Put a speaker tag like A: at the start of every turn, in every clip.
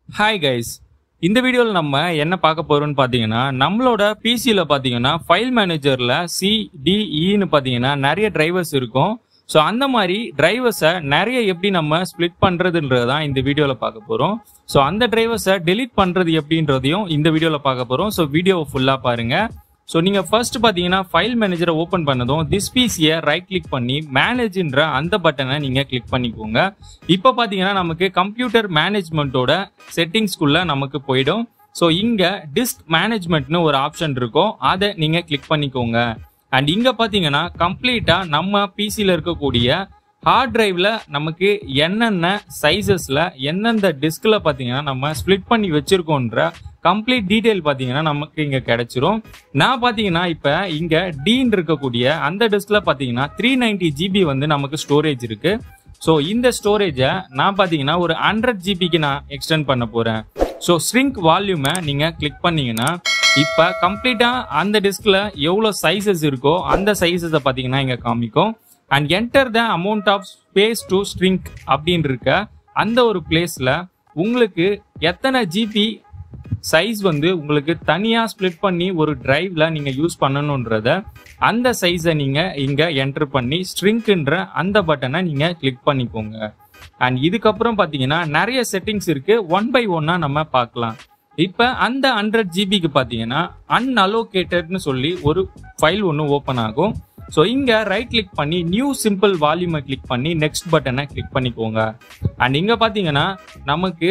A: hi guys இந்த வீடியோவில் நம்ம என்ன பார்க்க போறோம்னு பார்த்தீங்கன்னா நம்மளோட பிசியில் பார்த்தீங்கன்னா ஃபைல் மேனேஜரில் சி டிஇன்னு பார்த்தீங்கன்னா நிறைய டிரைவர்ஸ் இருக்கும் ஸோ அந்த மாதிரி டிரைவர்ஸை நிறைய எப்படி நம்ம ஸ்ப்ளிட் பண்ணுறதுன்றது தான் இந்த வீடியோவில் பார்க்க போகிறோம் ஸோ அந்த டிரைவர்ஸை delete பண்ணுறது எப்படின்றதையும் இந்த வீடியோவில் பார்க்க போகிறோம் ஸோ வீடியோவை ஃபுல்லாக பாருங்கள் ஸோ நீங்கள் ஃபர்ஸ்ட் பார்த்தீங்கன்னா ஃபைல் மேனேஜரை ஓப்பன் பண்ணதும் திஸ் பிசியை ரைட் கிளிக் பண்ணி மேனேஜ்ன்ற அந்த பட்டனை நீங்கள் கிளிக் பண்ணிக்கோங்க இப்போ பார்த்தீங்கன்னா நமக்கு கம்ப்யூட்டர் மேனேஜ்மெண்ட்டோட செட்டிங்ஸ்குள்ளே நமக்கு போயிடும் ஸோ இங்கே டிஸ்க் மேனேஜ்மெண்ட்னு ஒரு ஆப்ஷன் இருக்கும் அதை நீங்கள் கிளிக் பண்ணிக்கோங்க அண்ட் இங்கே பார்த்தீங்கன்னா கம்ப்ளீட்டாக நம்ம பிசியில் இருக்கக்கூடிய ஹார்ட் டிரைவில் நமக்கு என்னென்ன சைஸஸில் எந்தெந்த டிஸ்கில் பார்த்தீங்கன்னா நம்ம ஸ்ப்ளிட் பண்ணி வச்சுருக்கோன்ற கம்ப்ளீட் டீட்டெயில் பார்த்தீங்கன்னா நமக்கு இங்கே கிடைச்சிரும் நான் பார்த்தீங்கன்னா இப்போ இங்கே டீன் இருக்கக்கூடிய அந்த டிஸ்கில் பார்த்தீங்கன்னா த்ரீ நைன்டி ஜிபி வந்து நமக்கு ஸ்டோரேஜ் இருக்கு ஸோ இந்த ஸ்டோரேஜை நான் பார்த்தீங்கன்னா ஒரு ஹண்ட்ரட் ஜிபிக்கு நான் எக்ஸ்டெண்ட் பண்ண போகிறேன் ஸோ ஸ்ட்ரிங்க் வால்யூமை நீங்கள் கிளிக் பண்ணீங்கன்னா இப்போ கம்ப்ளீட்டாக அந்த டிஸ்கில் எவ்வளோ சைஸஸ் இருக்கோ அந்த சைஸஸை பார்த்தீங்கன்னா இங்கே காமிக்கும் and enter the amount of space to shrink அப்படின்னு இருக்க அந்த ஒரு பிளேஸில் உங்களுக்கு எத்தனை ஜிபி சைஸ் வந்து உங்களுக்கு தனியாக ஸ்ப்ளிட் பண்ணி ஒரு டிரைவ்ல நீங்கள் யூஸ் பண்ணணுன்றத அந்த சைஸை நீங்கள் இங்கே என்டர் பண்ணி ஸ்ட்ரிங்க்ன்ற அந்த பட்டனை நீங்கள் கிளிக் பண்ணிக்கோங்க அண்ட் இதுக்கப்புறம் பார்த்தீங்கன்னா நிறைய செட்டிங்ஸ் இருக்கு ஒன் பை ஒன்னாக நம்ம பார்க்கலாம் இப்போ அந்த ஹண்ட்ரட் ஜிபிக்கு பார்த்தீங்கன்னா அன்அலோகேட்டட்னு சொல்லி ஒரு ஃபைல் ஒன்று ஓப்பன் ஆகும் ஸோ இங்கே ரைட் கிளிக் பண்ணி நியூ சிம்பிள் வால்யூமை கிளிக் பண்ணி நெக்ஸ்ட் பட்டனை கிளிக் பண்ணிக்கோங்க அண்ட் இங்கே பார்த்தீங்கன்னா நமக்கு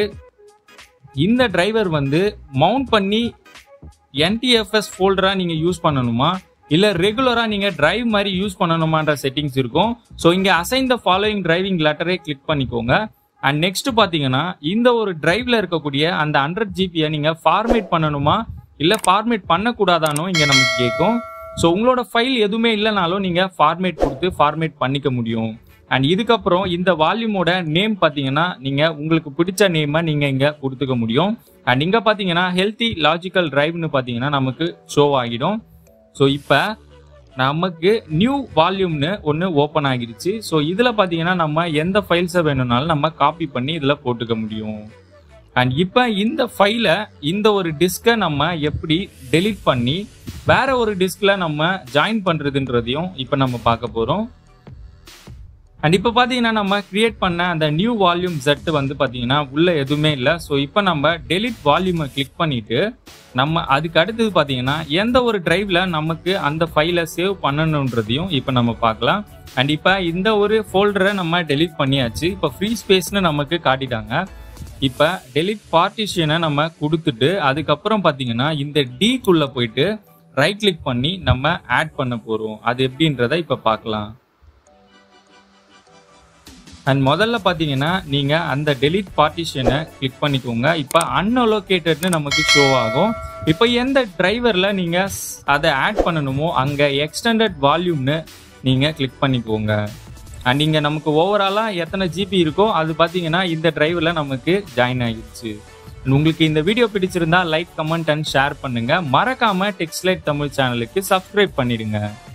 A: இந்த டிரைவர் வந்து மவுண்ட் பண்ணி என்டிஎஃப்எஸ் ஃபோல்டராக நீங்கள் யூஸ் பண்ணணுமா இல்லை ரெகுலராக நீங்கள் டிரைவ் மாதிரி யூஸ் பண்ணணுமான்ற செட்டிங்ஸ் இருக்கும் ஸோ இங்கே அசைன் த ஃபாலோயிங் டிரைவிங் லெட்டரே கிளிக் பண்ணிக்கோங்க அண்ட் நெக்ஸ்ட் பார்த்தீங்கன்னா இந்த ஒரு டிரைவ்ல இருக்கக்கூடிய அந்த ஹண்ட்ரட் ஜிபியை நீங்கள் ஃபார்மேட் பண்ணணுமா இல்லை ஃபார்மேட் பண்ணக்கூடாதானோ இங்கே நமக்கு கேட்கும் ஸோ உங்களோட ஃபைல் எதுவுமே இல்லைனாலும் நீங்கள் ஃபார்மேட் கொடுத்து ஃபார்மேட் பண்ணிக்க முடியும் அண்ட் இதுக்கப்புறம் இந்த வால்யூமோட நேம் பார்த்தீங்கன்னா நீங்கள் உங்களுக்கு பிடிச்ச நேமை நீங்கள் இங்கே கொடுத்துக்க முடியும் அண்ட் இங்கே பார்த்தீங்கன்னா ஹெல்த்தி லாஜிக்கல் டிரைவ்னு பார்த்தீங்கன்னா நமக்கு ஷோ ஆகிடும் ஸோ இப்போ நமக்கு நியூ வால்யூம்னு ஒன்று ஓப்பன் ஆகிருச்சு ஸோ இதில் பார்த்தீங்கன்னா நம்ம எந்த ஃபைல்ஸை வேணும்னாலும் நம்ம காப்பி பண்ணி இதில் போட்டுக்க முடியும் அண்ட் இப்போ இந்த ஃபைலை இந்த ஒரு டிஸ்கை நம்ம எப்படி டெலீட் பண்ணி வேற ஒரு டிஸ்கில் நம்ம ஜாயின் பண்ணுறதுன்றதையும் இப்போ நம்ம பார்க்க போகிறோம் அண்ட் இப்போ பார்த்தீங்கன்னா நம்ம கிரியேட் பண்ண அந்த நியூ வால்யூம் செட் வந்து பார்த்தீங்கன்னா உள்ள எதுவுமே இல்லை ஸோ இப்போ நம்ம டெலிட் வால்யூமை கிளிக் பண்ணிட்டு நம்ம அதுக்கு அடுத்தது பார்த்தீங்கன்னா எந்த ஒரு டிரைவ்ல நமக்கு அந்த ஃபைலை சேவ் பண்ணணுன்றதையும் இப்போ நம்ம பார்க்கலாம் அண்ட் இப்போ இந்த ஒரு ஃபோல்டரை நம்ம டெலிட் பண்ணியாச்சு இப்போ ஃப்ரீ ஸ்பேஸ்னு நமக்கு காட்டிட்டாங்க இப்போ டெலிட் பார்ட்டிஷனை நம்ம கொடுத்துட்டு அதுக்கப்புறம் பார்த்தீங்கன்னா இந்த டீக்குள்ள போயிட்டு ரைட் கிளிக் பண்ணி நம்ம ஆட் பண்ண போகிறோம் அது எப்படின்றத இப்போ பார்க்கலாம் அண்ட் முதல்ல பார்த்தீங்கன்னா நீங்கள் அந்த டெலிட் பார்ட்டிஷனை கிளிக் பண்ணிக்கோங்க இப்போ அன்அலோகேட்டட்னு நமக்கு ஷோ ஆகும் இப்போ எந்த டிரைவரில் நீங்கள் அதை ஆட் பண்ணணுமோ அங்கே எக்ஸ்டெண்டட் வால்யூம்னு நீங்கள் கிளிக் பண்ணிக்கோங்க அண்ட் இங்கே நமக்கு ஓவராலாக எத்தனை ஜிபி இருக்கோ அது பார்த்தீங்கன்னா இந்த டிரைவில் நமக்கு ஜாயின் ஆகிடுச்சு உங்களுக்கு இந்த வீடியோ பிடிச்சிருந்தா லைக் கமெண்ட் அண்ட் ஷேர் பண்ணுங்க மறக்காம டெக்ஸ்லைட் தமிழ் சேனலுக்கு சப்ஸ்கிரைப் பண்ணிடுங்க